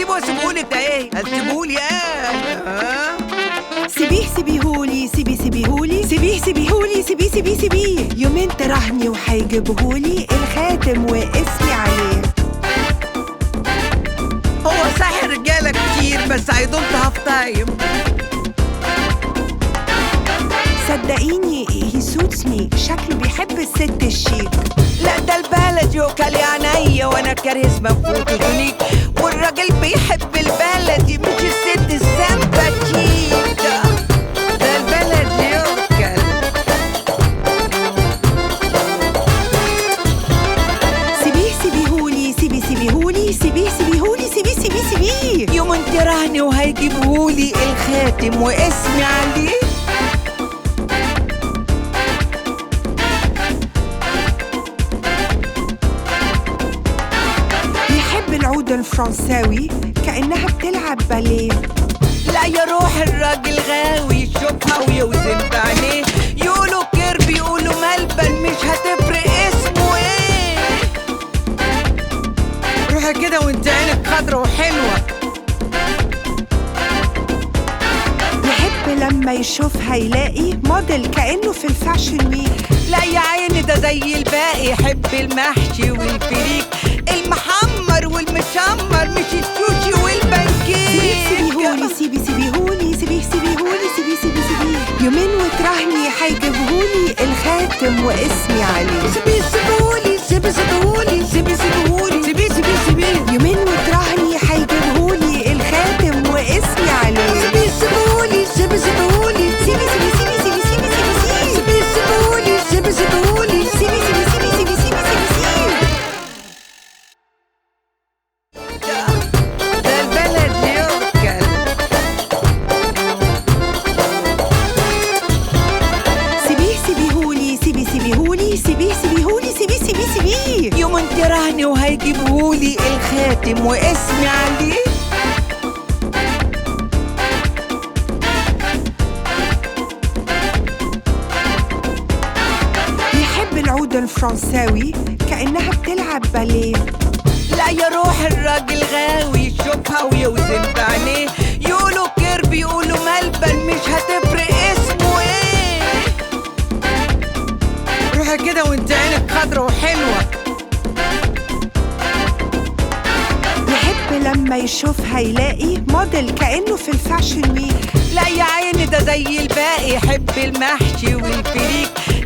هسيبه هسيبهولك ده ايه هسيبهولي انا سيبيه سيبيهولي سيبي سيبيهولي سيبيه سيبيهولي سيبيه سيبيه سيبيه يومين ترهني وهيجيبهولي الخاتم واسمي عليه هو صح رجاله كتير بس I don't have time صدقيني هي سوتس مي شكله بيحب الست الشيك لا ده البلد يوكل عينيا وانا كاره اسمه فوتوجينيك والراجل بيحب البلدي مش الست السمباتيكا ده البلد يوكل سيبيه سيبيهولي سيبي سيبيهولي سيبيه سيبيهولي سيبيه سيبيه سيبيه يوم انت رهني وهيجيبهولي الخاتم واسمي عليه بيحب العود الفرنساوي كأنها بتلعب باليه لا يا روح الراجل غاوي يشوفها ويوزن بعينيه يقولوا كيرب يقولوا ملبن مش هتفرق اسمه ايه روحي كده وانت عينك خضرا وحلوه يحب لما يشوفها يلاقي موديل كأنه في الفاشن ويك لا يا عيني ده زي الباقي يحب المحشي والفريك المحمر والمشمر مش السوشي سيبيه والبنكيك سيبيهولي سيبي سيبيهولي سيبيه سيبيهولي سيبي سيبي سيبيه يومين وترهني هيجيبهولي الخاتم واسمي عليه سيبي سيبهولي سيبي سيبهولي سيبي سيبهولي سيبي سيبي سيبي يومين وترهني هيجيبهولي الخاتم واسمي عليه سيبي سيبهولي سيبي سيبهولي سيبي سيبي سيبي سيبي سيبي سيبي سيبي سيبي سيبهولي سيبي سيبهولي سيبي سيبي سيبي سيبي سيبي سيبي سيبي ده البلد يوكل سيبيه سيبيهولي سيبي سيبيهولي سيبيه سيبيهولي سيبيه سيبيه سيبيه يوم انت رهني وهيجيبهولي الخاتم واسمي عليه بيحب العود الفرنساوي كأنها بتلعب باليه لا يا روح الراجل غاوي يشوفها ويوزن بعينيه يقولوا كيرب يقولوا ملبن مش هتفرق اسمه ايه روحي كده وانت عينك خضرا وحلوه يحب لما يشوفها يلاقي موديل كأنه في الفاشن ويك لا يا عيني ده زي الباقي يحب المحشي والفريك